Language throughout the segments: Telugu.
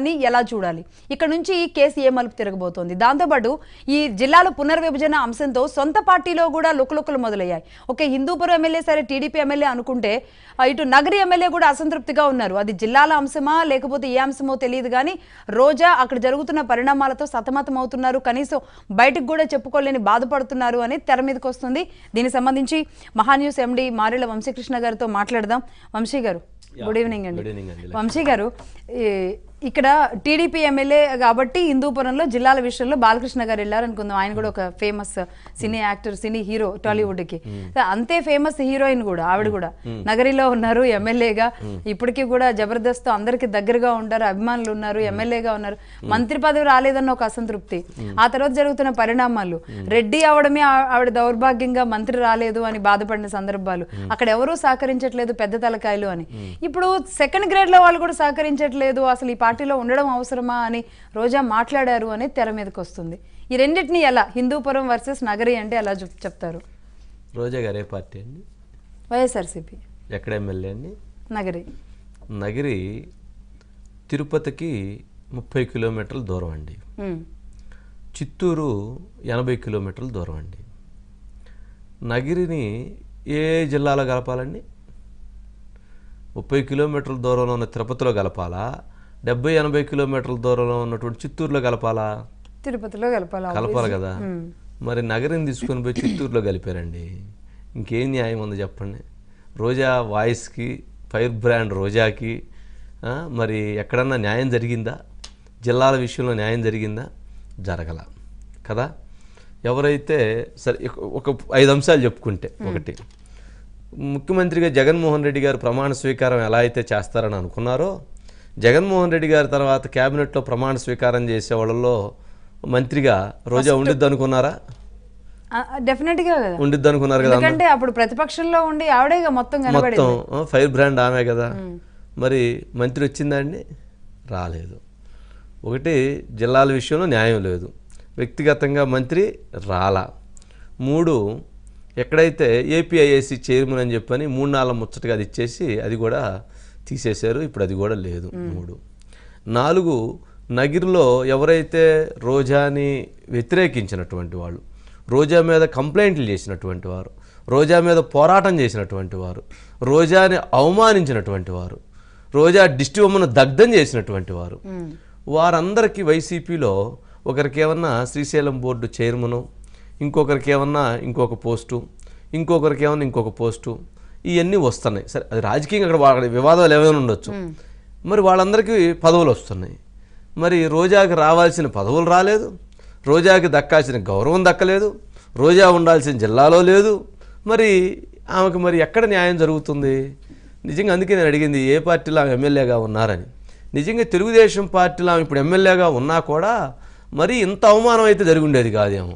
ని ఎలా చూడాలి ఇక్కడ నుంచి ఈ కేసు ఏ మలుపు తిరగబోతోంది దాంతోపాటు ఈ జిల్లాలో పునర్విభజన అంశంతో సొంత పార్టీలో కూడా లుకలుకలు మొదలయ్యాయి ఓకే హిందూపురం ఎమ్మెల్యే సరే టీడీపీ ఎమ్మెల్యే అనుకుంటే ఆ, ఇటు నగరి ఎమ్మెల్యే కూడా అసంతృప్తిగా ఉన్నారు అది జిల్లాల అంశమా లేకపోతే ఏ అంశమో తెలియదు కానీ రోజా అక్కడ జరుగుతున్న పరిణామాలతో సతమతం అవుతున్నారు కనీసం బయటకు కూడా చెప్పుకోలేని బాధపడుతున్నారు అని తెర మీదకి వస్తుంది దీనికి సంబంధించి మహాన్యూస్ ఎండి మారెళ్ళ వంశీకృష్ణ గారితో మాట్లాడదాం వంశీ గారు గుడ్ ఈవినింగ్ అండి గుడ్ ఈవినింగ్ అండి. వంశీ గారు ఈ- ఇక్కడ టీడీపీ ఎమ్మెల్యే కాబట్టి హిందూపురంలో జిల్లాల విషయంలో బాలకృష్ణ గారు వెళ్ళారు అనుకుందాం ఆయన కూడా ఒక famous cine actor cine hero Tollywood కి అంతే ఫేమస్ హీరోయిన్ కూడా ఆవిడ కూడా నగరిలో ఉన్నారు ఎమ్మెల్యేగా ఇప్పటికీ కూడా జబర్దస్త్ అందరికి దగ్గరగా ఉంటారు అభిమానులు ఉన్నారు ఎమ్మెల్యేగా ఉన్నారు మంత్రి పదవి రాలేదన్న ఒక అసంతృప్తి ఆ తర్వాత జరుగుతున్న పరిణామాలు రెడ్డి అవడమే ఆ- ఆవిడ దౌర్భాగ్యంగా మంత్రి రాలేదు అని బాధపడిన సందర్భాలు అక్కడ ఎవరూ సహకరించట్లేదు పెద్ద తలకాయలు అని ఇప్పుడు సెకండ్ గ్రేడ్ లో వాళ్ళు కూడా సహకరించట్లేదు అసలు ఈ పార్టీలో ఉండడం అవసరమా అని రోజా మాట్లాడారు అని తెర మీదకి వస్తుంది ఈ రెండింటిని ఎలా హిందూపురం వర్సెస్ నగరి అంటే ఎలా చెప్- చెప్తారు రోజా గారు ఏ పార్టీ అండి వైఎస్ఆర్సీపీ ఎక్కడ ఎమ్మెల్యే అండి నగరి నగిరి తిరుపతికి ముప్పై కిలోమీటర్ల దూరం అండి ఉమ్. చిత్తూరు ఎనభై కిలోమీటర్ల దూరం అండి నగిరిని ఏ జిల్లాలో కలపాలండి ముప్పై కిలోమీటర్ల దూరంలో ఉన్న తిరుపతిలో కలపాలా డెబ్బై ఎనభై కిలోమీటర్ల దూరంలో ఉన్నటువంటి చిత్తూరులో కలపాలా తిరుపతిలో కలపాలి కలపాలి కదా మరి నగరం తీసుకొని పోయి చిత్తూరులో కలిపారండి ఇంకేం న్యాయం ఉంది చెప్పండి రోజా వాయిస్కి ఫైర్ బ్రాండ్ రోజాకి ఆ, మరి ఎక్కడన్నా న్యాయం జరిగిందా జిల్లాల విషయంలో న్యాయం జరిగిందా జరగల కదా ఎవరైతే సరే ఇక- ఒక ఐదు అంశాలు చెప్పుకుంటే ఒకటి ముఖ్యమంత్రిగా జగన్మోహన్ రెడ్డి గారు ప్రమాణ స్వీకారం ఎలా అయితే చేస్తారని అనుకున్నారో జగన్మోహన్ రెడ్డి గారి తర్వాత క్యాబినెట్లో ప్రమాణ స్వీకారం చేసే వాళ్ళలో మంత్రిగా రోజా ఉండిద్ది అనుకున్నారా డెఫినెట్ గా కదా ఉండిద్ది అనుకున్నారు కదా ఎందుకంటే అప్పుడు ప్రతిపక్షంలో ఉండి ఆవిడేగా మొత్తం కనబడి మొత్తం ఆ, ఫైర్ బ్రాండ్ ఆమె కదా మరి మంత్రి వచ్చిందా అండి రాలేదు ఒకటి జిల్లాల విషయంలో న్యాయం లేదు వ్యక్తిగతంగా మంత్రి రాలా మూడు ఎక్కడైతే ఏపీఐఏసి చైర్మన్ అని చెప్పని మూడు నాలుగు ముచ్చటగా అది ఇచ్చేసి అది కూడా తీసేశారు ఇప్పుడు అది కూడా లేదు మూడు నాలుగు నగిరిలో ఎవరైతే రోజాని వ్యతిరేకించినటువంటి వాళ్ళు రోజా మీద కంప్లైంట్లు చేసినటువంటి వారు రోజా మీద పోరాటం చేసినటువంటి వారు రోజాని అవమానించినటువంటి వారు రోజా దిష్టి బొమ్మను దగ్ధం చేసినటువంటి వారు వారందరికీ వైసీపీలో ఒకరికి ఏమన్నా శ్రీశైలం బోర్డు చైర్మను ఇంకొకరికి ఏమన్నా ఇంకొక పోస్టు ఇంకొకరికి ఏమన్నా ఇంకొక పోస్టు ఇవన్నీ వస్తున్నాయి సరే అది రాజకీయంగా అక్కడ వాళ్ళ వివాదాలు ఏమైనా ఉండొచ్చు మరి వాళ్ళందరికీ పదవులు వస్తున్నాయి మరి రోజాకి రావాల్సిన పదవులు రాలేదు రోజాకి దక్కాల్సిన గౌరవం దక్కలేదు రోజా ఉండాల్సిన జిల్లాలో లేదు మరి ఆమెకు మరి ఎక్కడ న్యాయం జరుగుతుంది నిజంగా అందుకే నేను అడిగింది ఏ పార్టీలో ఆమె ఎమ్మెల్యేగా ఉన్నారని నిజంగా తెలుగుదేశం పార్టీలో ఆమె ఇప్పుడు ఎమ్మెల్యేగా ఉన్నా కూడా మరి ఇంత అవమానం అయితే జరిగి ఉండేది కాదేమో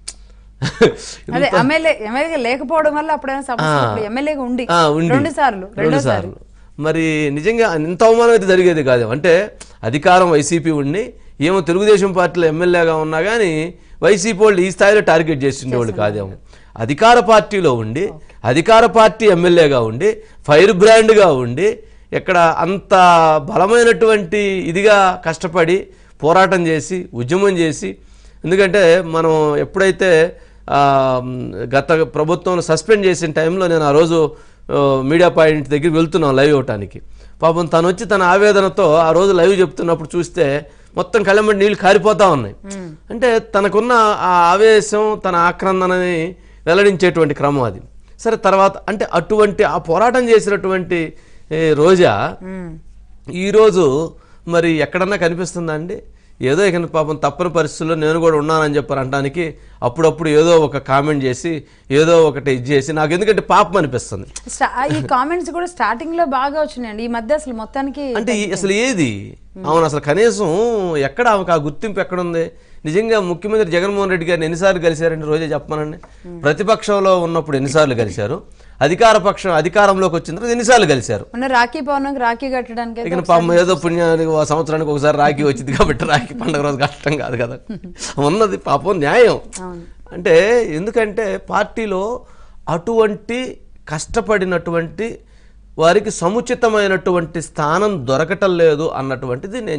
అదే ఎమ్మెల్యే ఎమ్మెల్యే లేకపోవడం వల్ల అప్పుడైనా సమస్య ఇప్పుడు ఎమ్మెల్యేగా ఉండి ఆ, ఉండి. రెండు సార్లు రెండు రెండోసారి సార్లు మరి నిజంగా ఇంత అవమానం అయితే జరిగేది కాదు అంటే అధికారం వైసీపీ ఉండి ఏమో తెలుగుదేశం పార్టీలో ఎమ్మెల్యేగా ఉన్నా కానీ వైసీపీ వాళ్ళు ఈ స్థాయిలో టార్గెట్ చేస్తుండేవాళ్ళు కాదేమో అధికార పార్టీలో ఉండి అధికార పార్టీ ఎమ్మెల్యేగా ఉండి ఫైర్ బ్రాండ్గా ఉండి ఇక్కడ అంత బలమైనటువంటి ఇదిగా కష్టపడి పోరాటం చేసి ఉద్యమం చేసి ఎందుకంటే మనం ఎప్పుడైతే ఆ, గత ప్రభుత్వం సస్పెండ్ చేసిన టైంలో నేను ఆ రోజు ఆ, మీడియా పాయింట్ దగ్గర వెళ్తున్నాం లైవ్ ఇవ్వటానికి పాపం తను వచ్చి తన ఆవేదనతో ఆ రోజు లైవ్ చెప్తున్నప్పుడు చూస్తే మొత్తం కళ్ళెంబడి నీళ్ళు కారిపోతా ఉన్నాయి అంటే తనకున్న ఆ ఆవేశం తన ఆక్రందనని వెల్లడించేటువంటి క్రమం అది సరే తర్వాత అంటే అటువంటి ఆ పోరాటం చేసినటువంటి ఏ, రోజా ఈరోజు మరి ఎక్కడన్నా కనిపిస్తుందా అండి ఏదో ఇక పాపం తప్పని పరిస్థితుల్లో నేను కూడా ఉన్నానని చెప్పారు అనడానికి అప్పుడప్పుడు ఏదో ఒక కామెంట్ చేసి ఏదో ఒకటి ఇది చేసి నాకు ఎందుకంటే పాపం అనిపిస్తుంది స్టా- ఈ కామెంట్స్ కూడా స్టార్టింగ్ లో బాగా వచ్చినాయండి ఈ మధ్య అసలు మొత్తానికి అంటే ఈ- అసలు ఏది అవును అసలు కనీసం ఎక్కడ ఆమెకు ఆ గుర్తింపు ఎక్కడుంది నిజంగా ముఖ్యమంత్రి జగన్మోహన్ రెడ్డి గారిని ఎన్నిసార్లు కలిశారండి రోజే చెప్పమనండి ప్రతిపక్షంలో ఉన్నప్పుడు ఎన్నిసార్లు కలిశారు అధికార పక్షం అధికారంలోకి వచ్చిన తర్వాత ఎన్నిసార్లు కలిశారు మొన్న రాఖీ పౌర్ణమికి రాఖీ కట్టడానికి అయితే ఇక పాపం ఏదో పుణ్యానికి ఓ సంవత్సరానికి ఒకసారి రాఖీ వచ్చింది కాబట్టి రాఖీ పండుగ రోజు కష్టం కాదు కదా ఉన్నది పాపం న్యాయం అంటే ఎందుకంటే పార్టీలో అటువంటి కష్టపడినటువంటి వారికి సముచితమైనటువంటి స్థానం దొరకటం లేదు అన్నటువంటిది నేను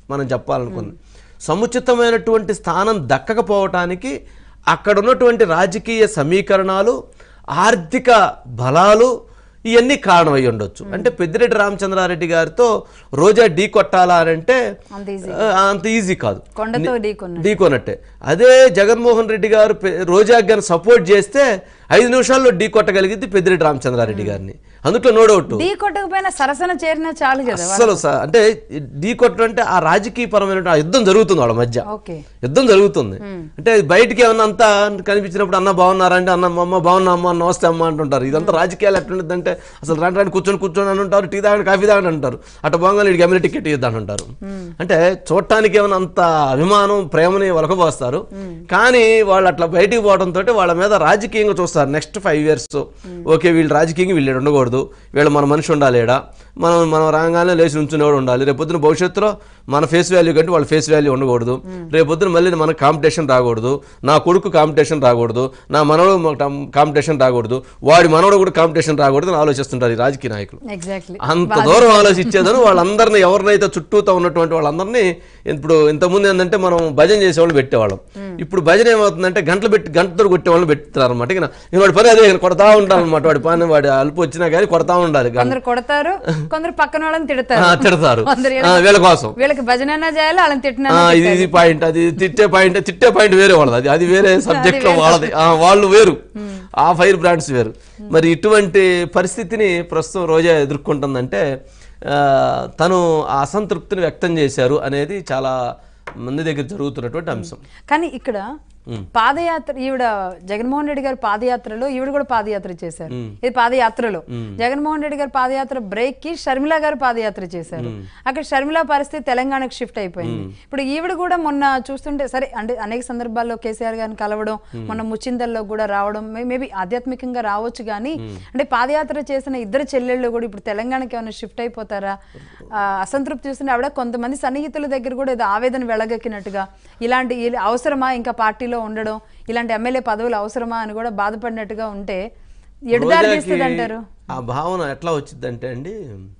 మనం చెప్పాలనుకుంది సముచితమైనటువంటి స్థానం దక్కకపోవటానికి అక్కడ ఉన్నటువంటి రాజకీయ సమీకరణాలు ఆర్థిక బలాలు ఇవన్నీ కారణమై ఉండొచ్చు అంటే పెద్దిరెడ్డి రామచంద్రారెడ్డి గారితో రోజా ఢీ కొట్టాలా అని అంటే అంత easy. ఆ, అంత ఈజీ కాదు కొండతో ఢీకొన్నాడు ఢీకొనట్టే అదే జగన్మోహన్ రెడ్డి గారు పె- రోజా గారిని సపోర్ట్ చేస్తే ఐదు నిమిషాల్లో ఢీ కొట్టగలిగింది పెద్దిరెడ్డి రామచంద్రారెడ్డి గారిని అందుట్లో నో డౌట్ ఢీ కొట్టకపోయినా సరసన చేరినా చాలు కదా అస్సలు స- అంటే ఢీ కొట్టడం అంటే ఆ రాజకీయ పరమైన ఆ యుద్ధం జరుగుతుంది వాళ్ళ మధ్య ఓకే యుద్ధం జరుగుతుంది అంటే బయటికి ఏమన్నా అంతా కనిపించినప్పుడు అన్న బాగున్నారా అంటే అన్న అమ్మ బాగున్నా అమ్మ నమస్తే అమ్మ అంటుంటారు ఇదంతా రాజకీయాలు ఎట్లుంటుంది అంటే అసలు రాండి రాండి కూర్చొని కూర్చొని అని ఉంటారు టీ తాగండి కాఫీ తాగండి అంటారు అటు బాగా వీడికి ఎమ్మెల్యే టికెట్ ఇద్దాం అంటారు అంటే చూడటానికి ఏమైనా అంత అభిమానం ప్రేమని ఒలకబోస్తారు కానీ వాళ్ళు అట్లా బయటికి పోవడంతో వాళ్ళ మీద రాజకీయంగా చూస్తారు నెక్స్ట్ ఫైవ్ ఇయర్స్ ఓకే వీళ్ళు రాజకీయంగా వీళ్ళు ఉండకూడదు వీళ్ళు మన మనిషి ఉండాలేడా మనం మనం రాగానే లేచి నుంచునేవాడు ఉండాలి రేపొద్దున భవిష్యత్తులో మన ఫేస్ వాల్యూ కంటే వాళ్ళ ఫేస్ వాల్యూ ఉండకూడదు రేపొద్దున మళ్ళీ మన కాంపిటీషన్ రాకూడదు నా కొడుకు కాంపిటీషన్ రాకూడదు నా మనవడు కాంపిటీషన్ రాకూడదు వాడి మనవడు కూడా కాంపిటీషన్ రాకూడదు అని ఆలోచిస్తుంటారు ఈ రాజకీయ నాయకులు ఎగ్జాక్ట్లీ అంత దూరం ఆలోచించేదని వాళ్ళందరినీ ఎవరినైతే చుట్టూతో ఉన్నటువంటి వాళ్ళందరినీ ఇప్పుడు ఇంతకుముందు ఏంటంటే మనం భజన చేసేవాళ్ళు పెట్టేవాళ్ళం ఇప్పుడు భజన ఏమవుతుందంటే గంటలు పెట్టి గంటతో కొట్టేవాళ్ళు పెట్టుతారు అనమాట ఇక ఇక వాడి పని అదే ఇక కొడతా ఉంటారు అనమాట వాడి పని వాడి అలుపు వచ్చినా కానీ కొడతా ఉండాలి గంట కొందరు కొడతారు కొందరు పక్కన వాళ్ళని తిడతారు ఆ, తిడతారు కొందరు ఆ, వీళ్ళ కోసం వీళ్ళకి భజన చేయాలి వాళ్ళని తిట్టినా ఆ, ఇది ఇది పాయింట్ అది తిట్టే పాయింట్ తిట్టే పాయింట్ వేరే వాళ్ళది అది అది వేరే సబ్జెక్ట్ లో వాళ్ళది ఆ, వాళ్ళు వేరు ఆ ఫైర్ బ్రాండ్స్ వేరు మరి ఇటువంటి పరిస్థితిని ప్రస్తుతం రోజా ఎదుర్కొంటుందంటే ఆ, తను ఆ అసంతృప్తిని వ్యక్తం చేశారు అనేది చాలా మంది దగ్గర జరుగుతున్నటువంటి అంశం కానీ ఇక్కడ పాదయాత్ర ఈవిడ జగన్మోహన్ రెడ్డి గారు పాదయాత్రలో ఈవిడ కూడా పాదయాత్ర చేశారు ఇది పాదయాత్రలో జగన్మోహన్ రెడ్డి గారు పాదయాత్ర బ్రేక్ కి షర్మిల గారు పాదయాత్ర చేశారు అక్కడ షర్మిల పరిస్థితి తెలంగాణకు షిఫ్ట్ అయిపోయింది ఇప్పుడు ఈవిడ కూడా మొన్న చూస్తుంటే సరే అంటే అనేక సందర్భాల్లో కేసీఆర్ గారిని కలవడం మొన్న ముచ్చిందల్లో కూడా రావడం మేబీ ఆధ్యాత్మికంగా రావచ్చు కానీ అంటే పాదయాత్ర చేసిన ఇద్దరు చెల్లెళ్ళు కూడా ఇప్పుడు తెలంగాణకి ఏమైనా షిఫ్ట్ అయిపోతారా ఆ, అసంతృప్తి చూస్తుంటే ఆవిడ కొంతమంది సన్నిహితుల దగ్గర కూడా ఏదో ఆవేదన వెళగక్కినట్టుగా ఇలాంటి ఇల- అవసరమా ఇంకా పార్టీలో ఉండడం ఇలాంటి ఎమ్మెల్యే పదవులు అవసరమా అని కూడా బాధపడినట్టుగా ఉంటే ఎడదారి రోజాకి తీస్తుంది అంటారు ఆ భావన ఎట్లా వచ్చిందంటే అండి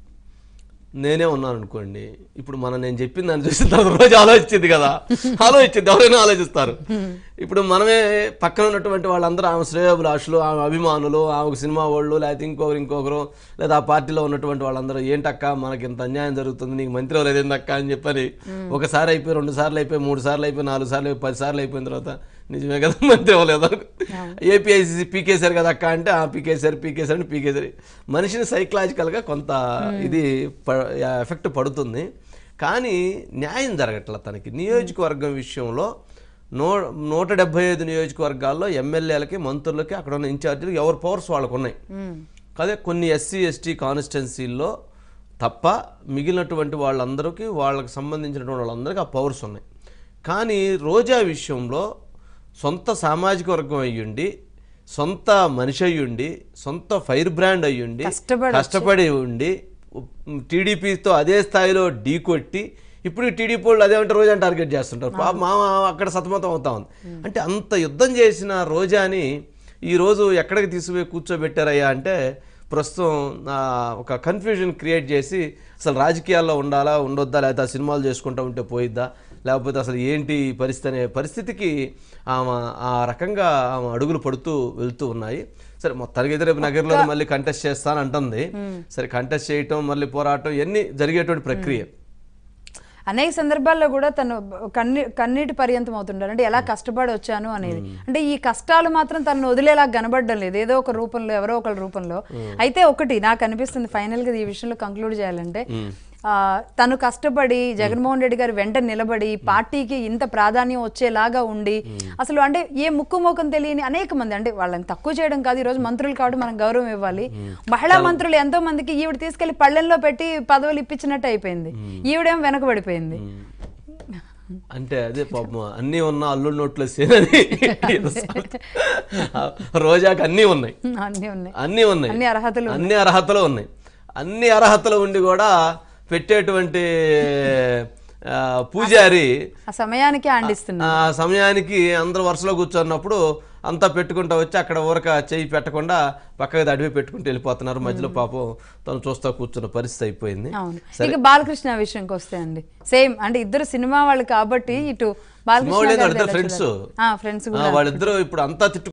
నేనే ఉన్నాను అనుకోండి ఇప్పుడు మనం నేను చెప్పిన దాన్ని చూసిన తర్వాత రోజు ఆలోచించింది కదా ఆలోచించింది ఎవరైనా ఆలోచిస్తారు ఇప్పుడు మనమే పక్కన ఉన్నటువంటి వాళ్ళందరూ ఆమె శ్రేయోభిలాషులు ఆమె అభిమానులు ఆమెకు సినిమా వాళ్ళు లేకపోతే ఇంకొకరు ఇంకొకరు లేదా ఆ పార్టీలో ఉన్నటువంటి వాళ్ళందరూ ఏంటక్క మనకి ఇంత అన్యాయం జరుగుతుంది నీకు మంత్రి ఎవరు అక్క అని చెప్పని ఒకసారి అయిపోయి రెండు సార్లు అయిపోయి మూడు సార్లు అయిపోయి నాలుగు సార్లు అయిపోయి పది సార్లు అయిపోయిన తర్వాత నిజమే కదా మంత్రి అవ్వలేదు ఏపీఐసీసీ పీకేశారు కదా అక్క అంటే ఆ పీకేశారు పీకేశారు అంటే పీకేశారు మనిషిని సైకలాజికల్గా కొంత ఇది ఎఫెక్ట్ పడుతుంది కానీ న్యాయం జరగట్ల తనకి నియోజకవర్గం విషయంలో నూ నూట డెబ్బై ఐదు నియోజకవర్గాల్లో ఎమ్మెల్యేలకి మంత్రులకి అక్కడ ఉన్న ఇన్ఛార్జీలు ఎవరి పవర్స్ వాళ్ళకు ఉన్నాయి అదే కొన్ని ఎస్సీ ఎస్టీ కాన్స్టిట్యున్సీల్లో తప్ప మిగిలినటువంటి వాళ్ళందరికీ వాళ్ళకి సంబంధించినటువంటి వాళ్ళందరికీ ఆ పవర్స్ ఉన్నాయి కానీ రోజా విషయంలో సొంత సామాజిక వర్గం అయ్యుండి సొంత మనిషి అయ్యుండి సొంత ఫైర్ బ్రాండ్ అయ్యుండి కష్టపడి కష్టపడి ఉండి టీడీపీతో అదే స్థాయిలో ఢీ కొట్టి ఇప్పుడు టీడీపీ వాళ్ళు అదేమంటే రోజా టార్గెట్ చేస్తుంటారు పాప మామ అక్కడ సతమతం అవుతా ఉంది అంటే అంత యుద్ధం చేసిన రోజాని ఈరోజు ఎక్కడికి తీసుకుపోయి కూర్చోబెట్టారయ్యా అంటే ప్రస్తుతం ఆ, ఒక కన్ఫ్యూజన్ క్రియేట్ చేసి అసలు రాజకీయాల్లో ఉండాలా ఉండొద్దా లేకపోతే ఆ సినిమాలు చేసుకుంటా ఉంటే పోయిద్దా లేకపోతే అసలు ఏంటి ఈ పరిస్థితి అనే పరిస్థితికి ఆమె ఆ రకంగా ఆమె అడుగులు పడుతూ వెళ్తూ ఉన్నాయి సరే మొత్తానికి అయితే రేపు నగరంలో మళ్ళీ కంటెస్ట్ చేస్తాను అంటుంది సరే కంటెస్ట్ చేయటం మళ్ళీ పోరాటం ఇవన్నీ జరిగేటువంటి ప్రక్రియ అనేక సందర్భాల్లో కూడా తను కన్నీ కన్నీటి పర్యంతం అవుతుంటారు అంటే ఎలా కష్టపడి వచ్చాను అనేది అంటే ఈ కష్టాలు మాత్రం తను వదిలేలా కనబడడం లేదు ఏదో ఒక రూపంలో ఎవరో ఒకరి రూపంలో అయితే ఒకటి నాకు అనిపిస్తుంది ఫైనల్ గా ఈ విషయంలో కంక్లూడ్ చేయాలంటే ఆ, తను కష్టపడి జగన్మోహన్ రెడ్డి గారు వెంట నిలబడి పార్టీకి ఇంత ప్రాధాన్యం వచ్చేలాగా ఉండి అసలు అంటే ఏ ముక్కు ముఖం తెలియని అనేక మంది అంటే వాళ్ళని తక్కువ చేయడం కాదు ఈ రోజు మంత్రులు కాబట్టి మనం గౌరవం ఇవ్వాలి మహిళా మంత్రులు ఎంతో మందికి ఈవిడ తీసుకెళ్లి పళ్ళెంలో పెట్టి పదవులు ఇప్పించినట్టు అయిపోయింది ఈవిడేం వెనకబడిపోయింది అంటే అదే పాపం అన్నీ ఉన్న అల్లుడి నోట్లో సేనని రోజాకి అన్నీ ఉన్నాయి అన్నీ ఉన్నాయి అన్నీ ఉన్నాయి అన్ని అర్హతలు అన్ని అర్హతలు ఉన్నాయి అన్ని అర్హతలు ఉండి కూడా పెట్టేటువంటి ఆ, పూజారి ఆ సమయానికి ఆండిస్తున్నారు ఆ సమయానికి అందరు వరుసలో కూర్చున్నప్పుడు అంతా పెట్టుకుంటా వచ్చి అక్కడ ఊరక చేయి పెట్టకుండా పక్కకి అడివి పెట్టుకుంటూ వెళ్ళిపోతున్నారు మధ్యలో పాపం తను చూస్తా కూర్చున్న పరిస్థితి అయిపోయింది అవును ఇక బాలకృష్ణ విషయంకి వస్తే అండి సేమ్ అంటే ఇద్దరు సినిమా వాళ్ళు కాబట్టి ఇటు బాలకృష్ణ వాళ్ళు గారిది ఇద్దరు ఎలా ఫ్రెండ్స్ చూడాలి? ఆ ఫ్రెండ్స్ కూడా వాళ్ళిద్దరూ ఇప్పుడు అంతా తిట్టు